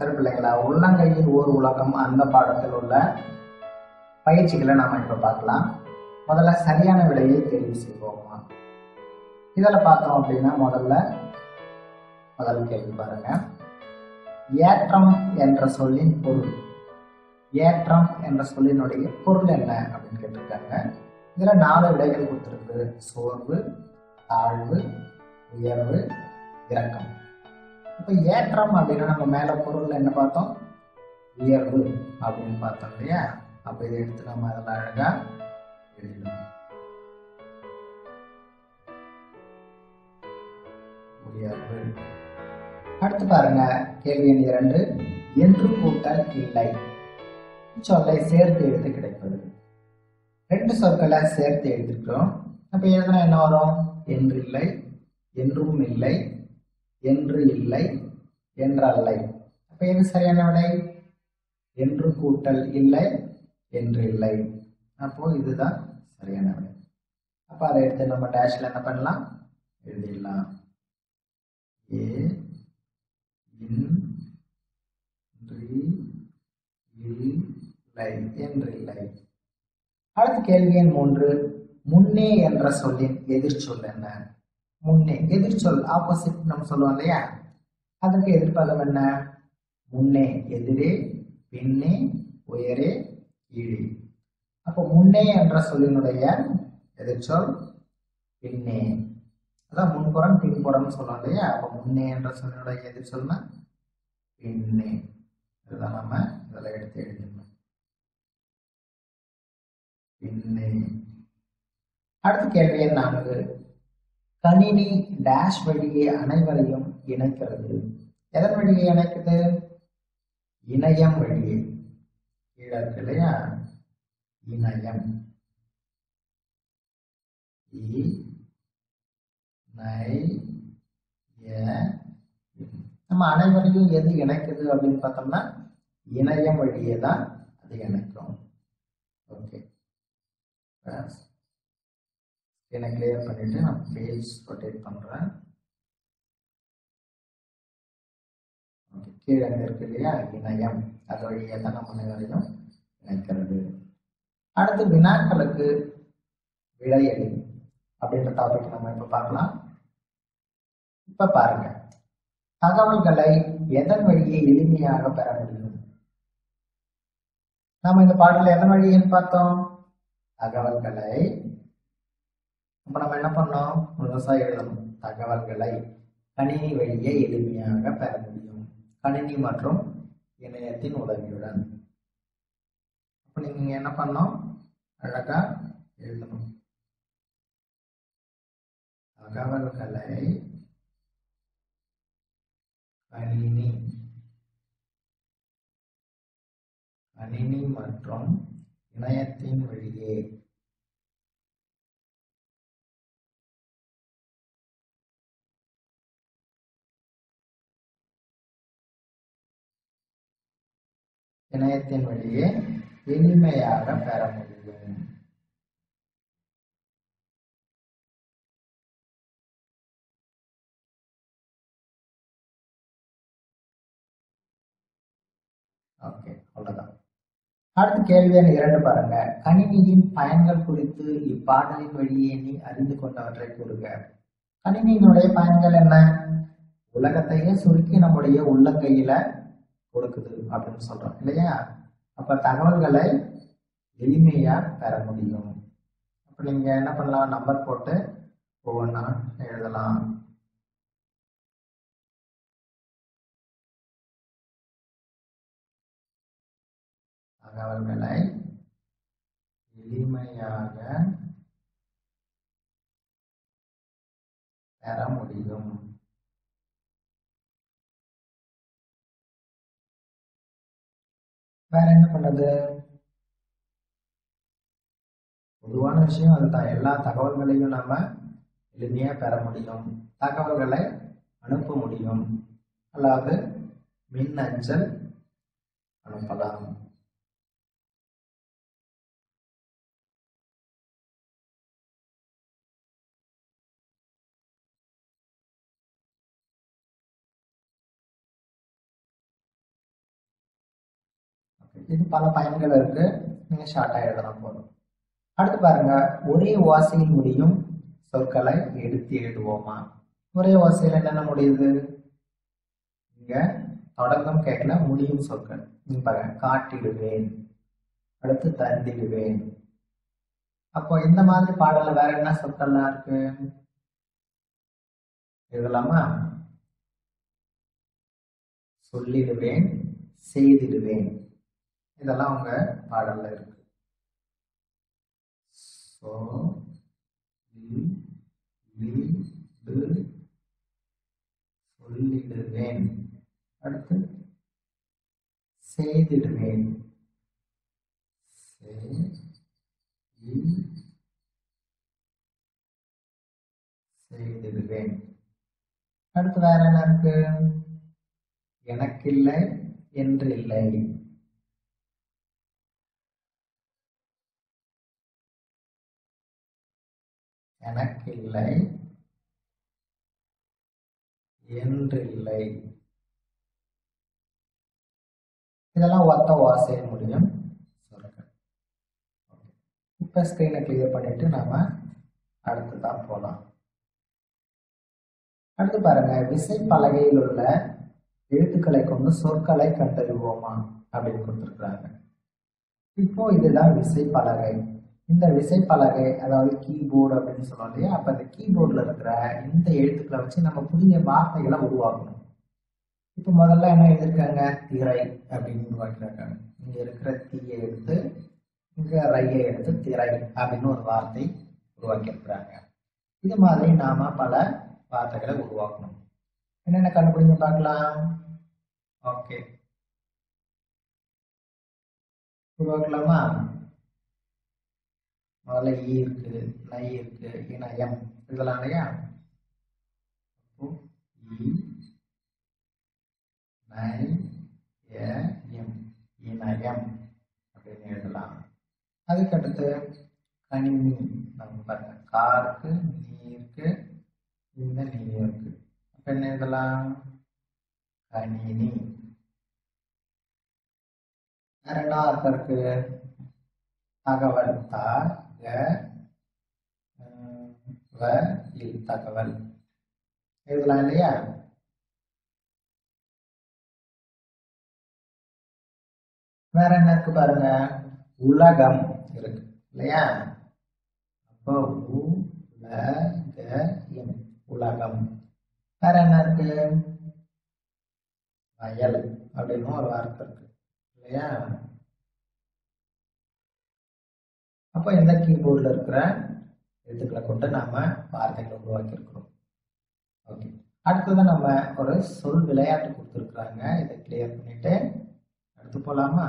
சரி பிள்ளைங்களா உள்ளங்கையில் ஓர் உலகம் அந்த பாடத்தில் உள்ள பயிற்சிகளை நாம இப்ப பார்க்கலாம் முதல்ல சரியான விடையை தெரிவு செய்வோமா இதில் பார்த்தோம் அப்படின்னா முதல்ல முதல் கேள்வி பாருங்க ஏற்றம் என்ற சொல்லின் பொருள் ஏற்றம் என்ற சொல்லினுடைய பொருள் என்ன அப்படின்னு கேட்டிருக்காங்க இதுல நாலு விடைகள் கொடுத்துருக்கு சோர்வு தாழ்வு உயர்வு இறக்கம் இப்போ ஏற்றம் அப்படின்னா நம்ம மேல பொருள் என்ன பார்த்தோம் உயர்வு அப்படின்னு பார்த்தோம் இல்லையா அப்ப இதை எடுத்து நம்ம அதில் அழகா எழுதணும் உயர்வு அடுத்து பாருங்க கேள்வி எண் இரண்டு என்று கூட்டல் இல்லை சொல்லை சேர்த்து எழுத்து கிடைப்பது ரெண்டு சொற்களை சேர்த்து எழுதிருக்கிறோம் அப்ப எழுதுனா என்ன வரும் என்று இல்லை என்றும் இல்லை என்று இல்லை என்றல்லை அப்ப எது சரியான விடை என்று கூட்டல் இல்லை என்று இல்லை அப்போ இதுதான் சரியான விடை அப்ப அதை எடுத்து நம்ம டேஷ்ல என்ன பண்ணலாம் எழுதிடலாம் ஏ இன்றி இல்லை என்று இல்லை அடுத்த கேள்வி எண் மூன்று முன்னே என்ற சொல்லின் எதிர்ச்சொல் என்ன முன்னே எதிர்ச்சொல் ஆப்போசிட் நம்ம சொல்லுவோம் இல்லையா அதற்கு எதிர்ப்பதம் என்ன முன்னே எதிரே பின்னே உயரே கீழே அப்போ முன்னே என்ற சொல்லினுடைய எதிர்ச்சொல் பின்னே அதான் முன்புறம் பின்புறம் சொல்லுவோம் இல்லையா அப்போ முன்னே என்ற சொல்லினுடைய எதிர்ச்சொல்னா பின்னே இதுதான் நம்ம இதில் எடுத்து எழுதிடணும் பின்னே அடுத்த கேள்வி எண் நான்கு கணினி டேஷ் வழியே அனைவரையும் இணைக்கிறது எதன் வழியே இணைக்குது இணையம் வழியே கீழே இருக்கு இல்லையா இணையம் இ நை ய நம்ம அனைவரையும் எது இணைக்குது அப்படின்னு பார்த்தோம்னா இணையம் வழியே தான் அது இணைக்கும் ஓகே ஸ்கிரீனை கிளியர் பண்ணிட்டு நான் பேஜ் ரொட்டேட் பண்றேன் ஓகே கீழே அங்க இருக்கு இல்லையா இணையம் அது வழியே தான் நம்ம அனைவரையும் இணைக்கிறது அடுத்து வினாக்களுக்கு விடையளி அப்படின்ற டாபிக் நம்ம இப்ப பார்க்கலாம் இப்ப பாருங்க தகவல்களை எதன் வழியே எளிமையாக பெற முடியும் நாம இந்த பாடல எதன் வழின்னு பார்த்தோம் தகவல்களை அப்ப நம்ம என்ன பண்ணோம் விவசாயம் எழுதணும் தகவல்களை கணினி வழியே எளிமையாக பெற முடியும் கணினி மற்றும் இணையத்தின் உதவியுடன் அப்ப நீங்க என்ன பண்ணோம் அழகா எழுதணும் தகவல்களை கணினி கணினி மற்றும் இணையத்தின் வழியே இணையத்தின் வழியே எளிமையாக பெற முடியும் ஓகே அவ்வளவுதான் அடுத்த கேள்வி எண் இரண்டு பாருங்க கணினியின் பயன்கள் குறித்து இப்பாடலின் வழியே நீ அறிந்து கொண்டவற்றை கூறுக கணினியினுடைய பயன்கள் என்ன உலகத்தையே சுருக்கி நம்முடைய உள்ளங்கையில கொடுக்குது அப்படின்னு சொல்றோம் இல்லையா அப்ப தகவல்களை எளிமையா பெற முடியும் அப்ப நீங்க என்ன பண்ணலாம் நம்பர் போட்டு ஒவ்வொன்றா எழுதலாம் தகவல்களை எளிமையாக பெற முடியும் வேற என்ன பண்ணுது பொதுவான விஷயம் அதுதான் எல்லா தகவல்களையும் நம்ம எளிமையா பெற முடியும் தகவல்களை அனுப்ப முடியும் அல்லாது மின் அஞ்சல் அனுப்பலாம் இது பல பயன்கள் இருக்கு நீங்க ஷார்ட்டா எழுதினா போதும் அடுத்து பாருங்க ஒரே ஓசையில் முடியும் சொற்களை எடுத்து எழுதுவோமா ஒரே ஓசையில் என்னென்ன முடியுது இங்க தொடக்கம் கேட்கல முடியும் சொற்கள் நீங்க பாருங்க காட்டிடுவேன் அடுத்து தந்திடுவேன் அப்போ இந்த மாதிரி பாடல்ல வேற என்ன சொற்கள்லாம் இருக்கு எழுதலாமா சொல்லிடுவேன் செய்திடுவேன் இதெல்லாம் உங்க பாடல்ல இருக்கு சோ சொல்லிடுவேன் அடுத்து செய்திடுவேன் செய்திடுவேன் அடுத்து வேற என்ன இருக்கு எனக்கில்லை என்று இல்லை எனக்கில்லை என்றில்லை இதெல்லாம் ஒத்த வாசைய முடியும் சொற்கள் இப்போ ஸ்க்ரீனை கிளியர் பண்ணிட்டு நாம அடுத்து தான் போகலாம் அடுத்து பாருங்க விசை பலகையில் உள்ள எழுத்துக்களை கொண்டு சொற்களை கண்டறிவோமா அப்படின்னு கொடுத்துருக்குறாங்க இப்போ இதுதான் விசை பலகை இந்த விசை பலகை அதாவது கீபோர்டு அப்படின்னு சொல்லுவோம் இல்லையா அப்ப இந்த கீபோர்டில் இருக்கிற இந்த எழுத்துக்களை வச்சு நம்ம புதிய வார்த்தைகளை உருவாக்கணும் இப்போ முதல்ல என்ன எழுதியிருக்காங்க திரை அப்படின்னு உருவாக்கியிருக்காங்க இங்க இருக்கிற தீயை எடுத்து இங்க ரையை எடுத்து திரை அப்படின்னு ஒரு வார்த்தை உருவாக்கியிருக்கிறாங்க இது மாதிரி நாம பல வார்த்தைகளை உருவாக்கணும் என்னென்ன கண்டுபிடிங்க பார்க்கலாம் ஓகே உருவாக்கலாமா முதல்ல ஈ இருக்கு நை இருக்கு இணையம் இதெல்லாம் இல்லையா இ நை எம் இணையம் அப்படின்னு எழுதலாம் அதுக்கடுத்து கணினி நம்ம பாருங்க காருக்கு நீருக்கு இந்த நீ இருக்கு அப்ப என்ன எழுதலாம் கணினி வேற என்ன அர்த்தம் இருக்கு தகவல் த க வ இல் தகவல் எழுதலாம் இல்லையா வேற என்ன இருக்கு பாருங்க உலகம் இருக்கு இல்லையா அப்போ உ ல க எம் உலகம் வேற என்ன இருக்கு வயல் அப்படின்னு ஒரு வார்த்தை இருக்கு இல்லையா அப்போ இந்த கீபோர்டில் இருக்கிற எழுத்துக்களை கொண்டு நாம வார்த்தைகளை உருவாக்கி இருக்கிறோம் ஓகே அடுத்தது நம்ம ஒரு சொல் விளையாட்டு கொடுத்துருக்குறாங்க இதை கிளியர் பண்ணிட்டு அடுத்து போலாமா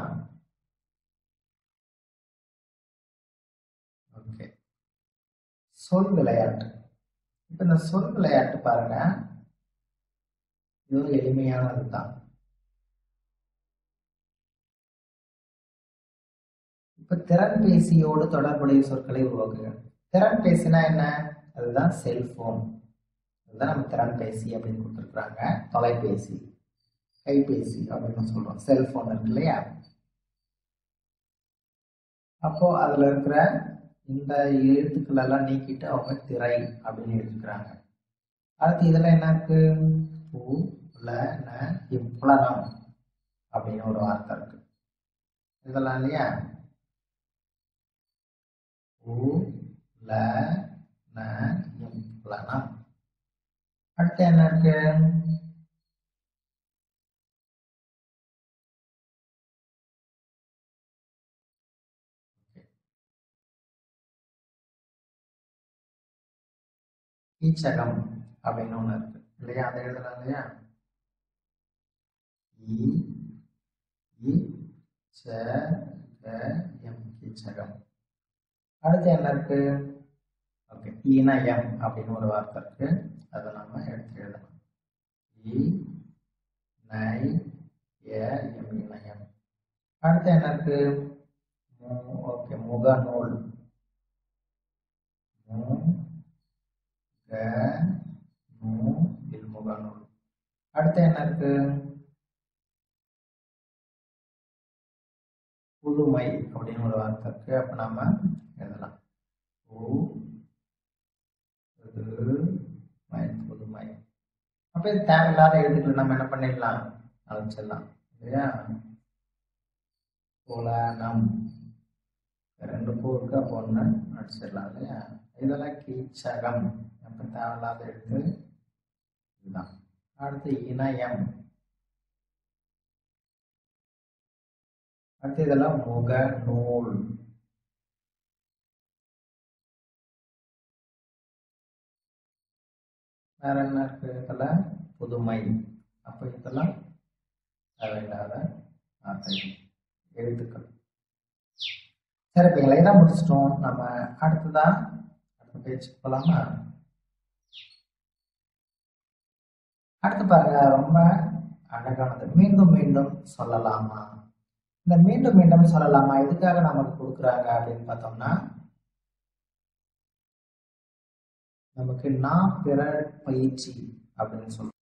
ஓகே சொல் விளையாட்டு இப்போ இந்த சொல் விளையாட்டு பாருங்க இது ஒரு எளிமையானது தான் இப்ப திறன் பேசியோடு தொடர்புடைய சொற்களை உருவாக்குங்க திறன் பேசினா என்ன அதுதான் செல்போன் அதுதான் நம்ம திறன் பேசி அப்படின்னு கொடுத்துருக்குறாங்க தொலைபேசி கைபேசி அப்படின்னு சொல்றோம் செல்போன் இருக்கு இல்லையா அப்போ அதுல இருக்கிற இந்த எழுத்துக்கள் எல்லாம் நீக்கிட்டு அவங்க திரை அப்படின்னு எடுத்துக்கிறாங்க அடுத்து இதுல என்ன இருக்கு பூ ல ந இப்புலனம் அப்படின்னு ஒரு வார்த்தை இருக்கு இதெல்லாம் இல்லையா பூ ல ந இப்புலனம் அடுத்து என்ன இருக்கு கீச்சகம் அப்படின்னு ஒண்ணு இருக்கு இல்லையா அதை எழுதலாம் இல்லையா இ இ ச க எம் கீச்சகம் அடுத்து என்ன இருக்கு ஓகே இணையம் அப்படின்னு ஒரு வார்த்தை இருக்கு அதை நம்ம எடுத்து எழுதலாம் இ நை எ எம் இணையம் அடுத்து என்ன இருக்கு ஓகே முகநூல் மு க நூ இல் முகநூல் அடுத்து என்ன இருக்கு ஒரு வார்த்தை இருக்கு அப்ப நாம எழுதலாம் ஊ இது மை புதுமை அப்ப இது தேவையில்லாத எழுத்துக்களை நம்ம என்ன பண்ணிடலாம் அழைச்சிடலாம் இல்லையா புலனம் ரெண்டு பூ இருக்கு அப்போ ஒன்று அடிச்சிடலாம் இல்லையா இதெல்லாம் கீச்சகம் அப்போ தேவையில்லாத எழுத்து இதுதான் அடுத்து இணையம் அடுத்து இதெல்லாம் முக நூல் வேற என்ன இருக்கு இதெல்லாம் புதுமை அப்போ இதெல்லாம் தேவையில்லாத வார்த்தைகள் எழுத்துக்கள் சரி இப்போ இலையெல்லாம் முடிச்சிட்டோம் நம்ம அடுத்ததா அடுத்த பேச்சுக்கு போகலாமா அடுத்து பாருங்க ரொம்ப அழகானது மீண்டும் மீண்டும் சொல்லலாமா இந்த மீண்டும் மீண்டும் சொல்லலாமா எதுக்காக நமக்கு கொடுக்குறாங்க அப்படின்னு பார்த்தோம்னா நமக்கு நான் பிறர் பயிற்சி அப்படின்னு சொல்றோம்